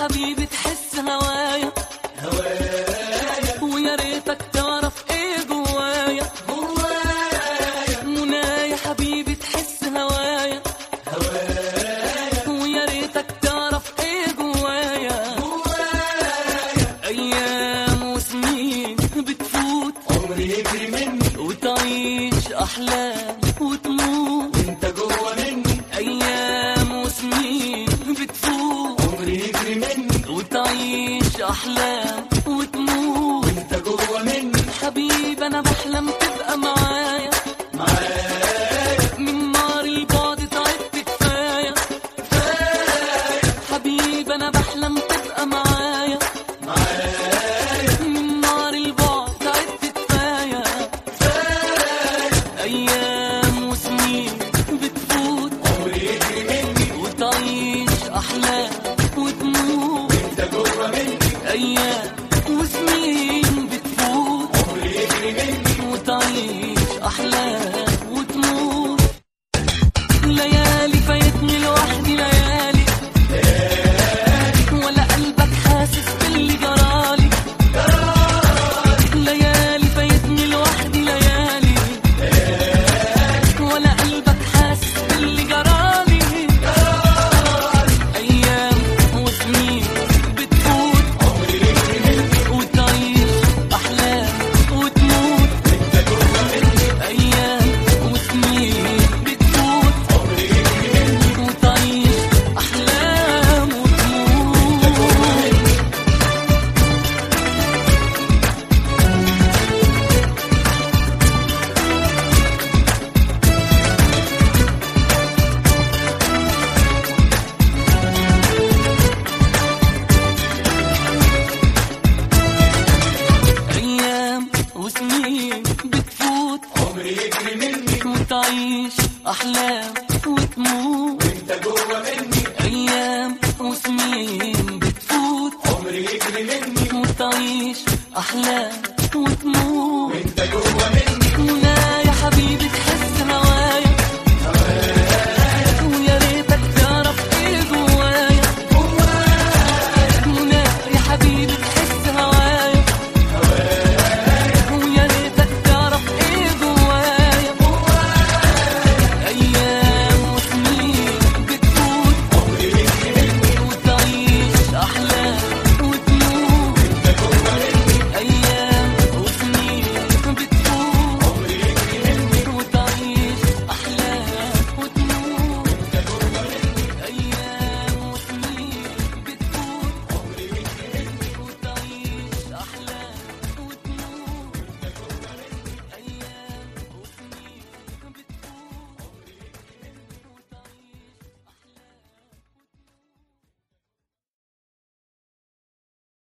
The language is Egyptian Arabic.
حبيبي تحس هوايا هوايا ويا ريتك تعرف ايه جوايا جوايا منايا حبيبي تحس هوايا هوايا ويا ريتك تعرف ايه جوايا جوايا ايام وسنين بتفوت عمري يجري مني وتعيش احلام وتموت انت جوا مني ايام وسنين بتفوت عمري يجري مني وتعيش احلام وتموت انت جوا مني حبيبي انا بحلم تبقى معايا معايا من نار البعد تعبت كفايه حبيبي انا بحلم تبقى معايا معايا من نار البعد تعبت كفايه ايام وسنين بتفوت عمري يجري مني وتعيش احلام وتموت انت جوا مني ايام وسنين بتفوت عمري يجري مني وتعيش احلام وتموت ليالي فايتني لوحدي ليالي